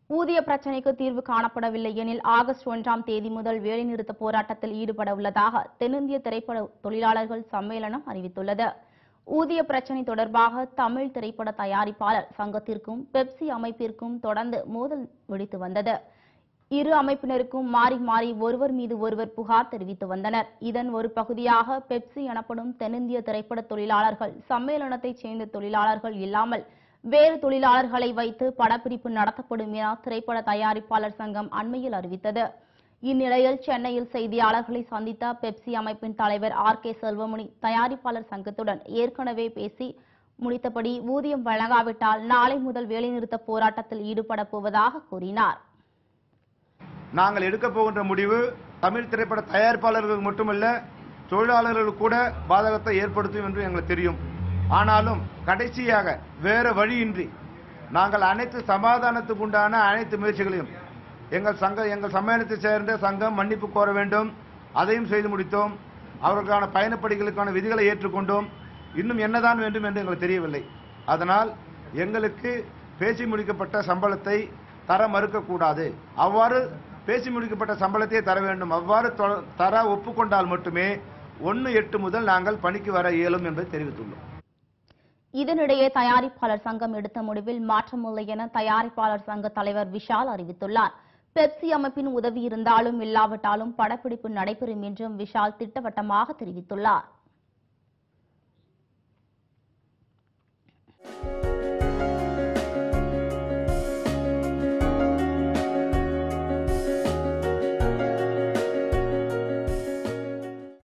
ஊதிய பிரச்சினைக்கு தீர்வு காணப்படவில்லை எனில் ஆகஸ்ட் ஒன்றாம் தேதி முதல் வேலைநிறுத்த போராட்டத்தில் ஈடுபட உள்ளதாக தென்னிந்திய திரைப்பட தொழிலாளர்கள் சம்மேளனம் அறிவித்துள்ளது ஊதிய பிரச்சினை தொடர்பாக தமிழ் திரைப்பட தயாரிப்பாளர் சங்கத்திற்கும் பெப்சி அமைப்பிற்கும் தொடர்ந்து மோதல் வெடித்து வந்தது இரு அமைப்பினருக்கும் மாறி மாறி ஒருவர் மீது ஒருவர் புகார் தெரிவித்து வந்தனர் இதன் ஒரு பகுதியாக பெப்சி எனப்படும் தென்னிந்திய திரைப்பட தொழிலாளர்கள் சம்மேளனத்தைச் சேர்ந்த தொழிலாளர்கள் இல்லாமல் வேறு தொழிலாளர்களை வைத்து படப்பிடிப்பு நடத்தப்படும் என திரைப்பட தயாரிப்பாளர் சங்கம் அண்மையில் அறிவித்தது இந்நிலையில் சென்னையில் செய்தியாளர்களை சந்தித்த பெப்சி அமைப்பின் தலைவர் ஆர் கே செல்வமணி தயாரிப்பாளர் சங்கத்துடன் ஏற்கனவே பேசி முடித்தபடி ஊதியம் வழங்காவிட்டால் நாளை முதல் வேலைநிறுத்த போராட்டத்தில் ஈடுபடப் போவதாக கூறினார் நாங்கள் எடுக்க போகின்ற முடிவு தமிழ் திரைப்பட தயாரிப்பாளர்களுக்கு மட்டுமல்ல தொழிலாளர்களுக்கு கூட பாதகத்தை ஏற்படுத்தும் என்று எங்களுக்கு தெரியும் ஆனாலும் கடைசியாக வேற வழியின்றி நாங்கள் அனைத்து சமாதானத்துக்கு உண்டான அனைத்து முயற்சிகளையும் எங்கள் சங்க எங்கள் சம்மேளனத்தை சேர்ந்த சங்கம் மன்னிப்பு கோர வேண்டும் அதையும் செய்து முடித்தோம் அவர்களுக்கான பயணப்படிகளுக்கான விதிகளை ஏற்றுக்கொண்டோம் இன்னும் என்னதான் வேண்டும் என்று எங்களுக்கு தெரியவில்லை அதனால் எங்களுக்கு பேசி முடிக்கப்பட்ட சம்பளத்தை தர மறுக்கக்கூடாது அவ்வாறு பேசி முடிக்கப்பட்ட சம்பளத்தை தர வேண்டும் அவ்வாறு தொ- தர ஒப்புக்கொண்டால் மட்டுமே ஒன்று எட்டு முதல் நாங்கள் பணிக்கு வர இயலும் என்பதை தெரிவித்துள்ளோம் இதனிடையே தயாரிப்பாளர் சங்கம் எடுத்த முடிவில் மாற்றமில்லை என தயாரிப்பாளர் சங்க தலைவர் விஷால் அறிவித்துள்ளார் பெப்சி அமைப்பின் உதவி இருந்தாலும் இல்லாவிட்டாலும் படப்பிடிப்பு நடைபெறும் என்றும் விஷால் திட்டவட்டமாக தெரிவித்துள்ளார்